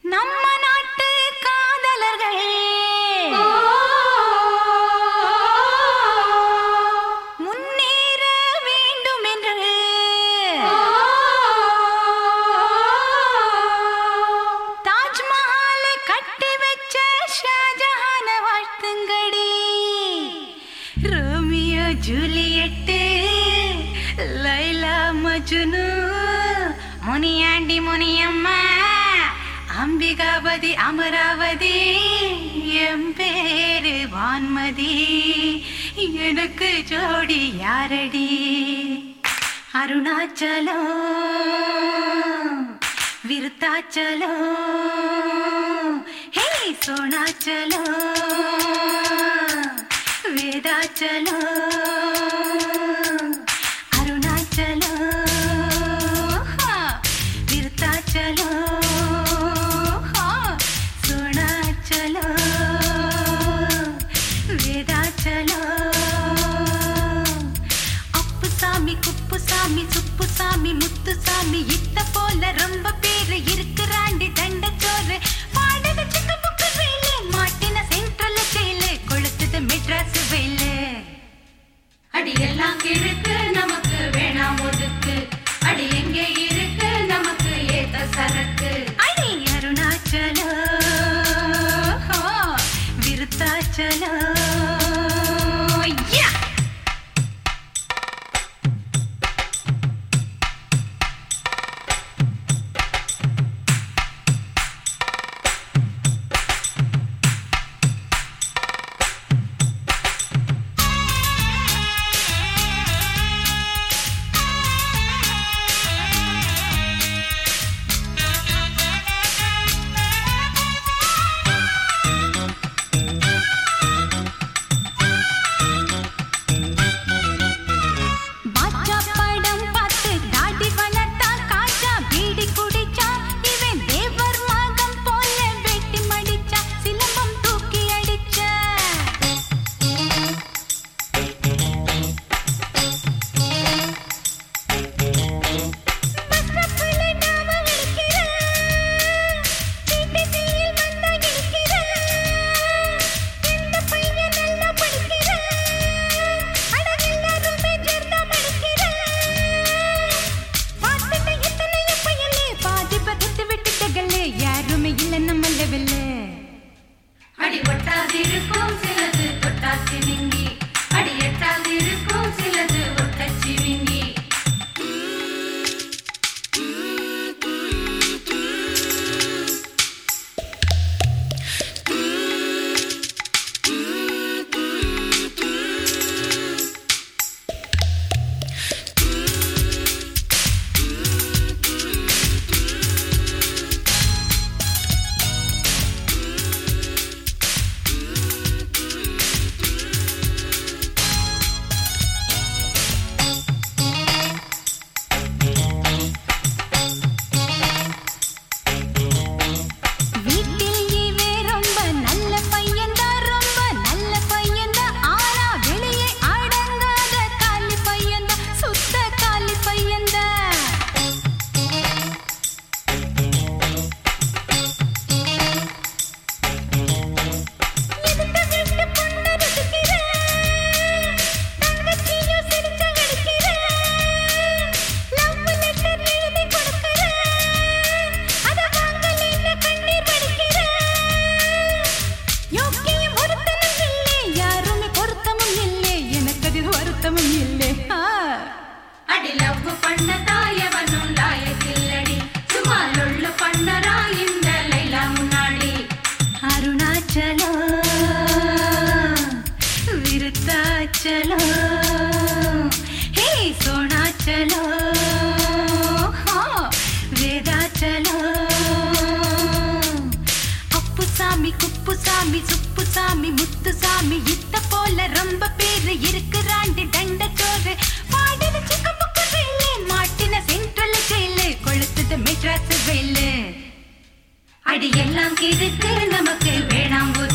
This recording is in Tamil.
நம்ம நாட்டு காதலர்கள் முன்னேற வேண்டும் என்று தாஜ்மஹாலை கட்டி வச்ச ஷாஜஹான வாழ்த்துங்கடி Romeo Juliet Laila Majnu Muniyandi Muniyamma Ambikapathi Amaravathi எம் பேரு வான்மதி எனக்கு ஜோடி யாரடி அருணாச்சலம் விருத்தாச்சலம் ஹே சோணாச்சலம் வேதாச்சலம் அருணாச்சலம் ஹா, விருத்தாச்சலம் ஹா, சோணாச்சலம் வேதாச்சலம் அப்புசாமி குப்புசாமி சுப்புசாமி முத்துசாமி இத்த போல ரொம்ப பேரு இருக்கிறாண்டி தண்டச்சோறு பாடுது சிக்க புக்கு வேலு மாட்டின சென்ட்ரல் ஜெயிலு கொளுத்துது மெட்ராஸ் வேலு அடி எல்லாம் கிழக்கு நமக்கு வேணாம் ஒதுக்கு அடி எங்கே இருக்கு நமக்கு ஏத்த சரக்கு அடி அருணாச்சலம் ஹோ, விருத்தாச்சலம் யா பாட்சா படம் பார்த்து தாடி வளர்த்தா காஜா பீடி குடிச்சா இவன் தேவர் மகன் போல வெட்டி மடிச்சா சிலம்பம் தூக்கி அடிச்சா பஸ்ரப்புல நாம அடிக்கிறேன் டிடிசியில் வந்தா இடிக்கிறேன் எந்த பையன் நல்லா படிக்கிறேன் அட எல்லாருமே ஜெர்தா படிக்கிறேன் பார்த்துட்ட எத்தனையோ பையலே பாதி பதத்து விட்டுட்டகளே யாருமே இல்ல நம்ம லெவல்ல அடி ஒட்டாதிருக்கும் சிலது தொட்டாசி விங்கி அடி எட்டாதிருக்கும் சிலது ஒட்டச்சி விங்கி வீட்டில் இவே ரொம்ப நல்ல பையன்தான் ரொம்ப நல்ல பையன்தான் ஆனா வெளியே அடங்காத காலி பையன்தான் சுத்த காலி பையன்தான் எதுக்கு வீட்டு பொண்ணு ரசிக்கிறேன் தங்கச்சியும் சிரிச்ச அடிக்கிறேன் லவ் லெட்டர் எழுதி கொடுக்கிறேன் அத வாங்கலைன்னு கண்ணீர் வடிக்கிறேன் யோக்கியம் ஒருத்தனும் இல்லை யாருமே பொருத்தமும் இல்லை எனக்கு அதில் வருத்தமும் இல்லை ஆ. அடி லவ் பண்ண தாயவனும் லாயக்கில்லடி சும்மா லொள்ளு பண்ணரா இந்த லைலா முன்னாடி அருணாச்சலம் விருத்தாச்சலம் ஹே சோணாச்சலம் ஹா, வேதாச்சலம் அப்புசாமி குப்புசாமி சுப்புசாமி முத்துசாமி இத்த போல ரொம்ப பேரு இருக்கிறாண்டி தண்டச்சோறு பாடுது சிக்க புக்கு வேலு மாட்டின சென்ட்ரல் ஜெயிலு கொளுத்துது மெட்ராஸ் வேலு அடி எல்லாம் கிழக்கு நமக்கு வேணாம் ஒதுக்கு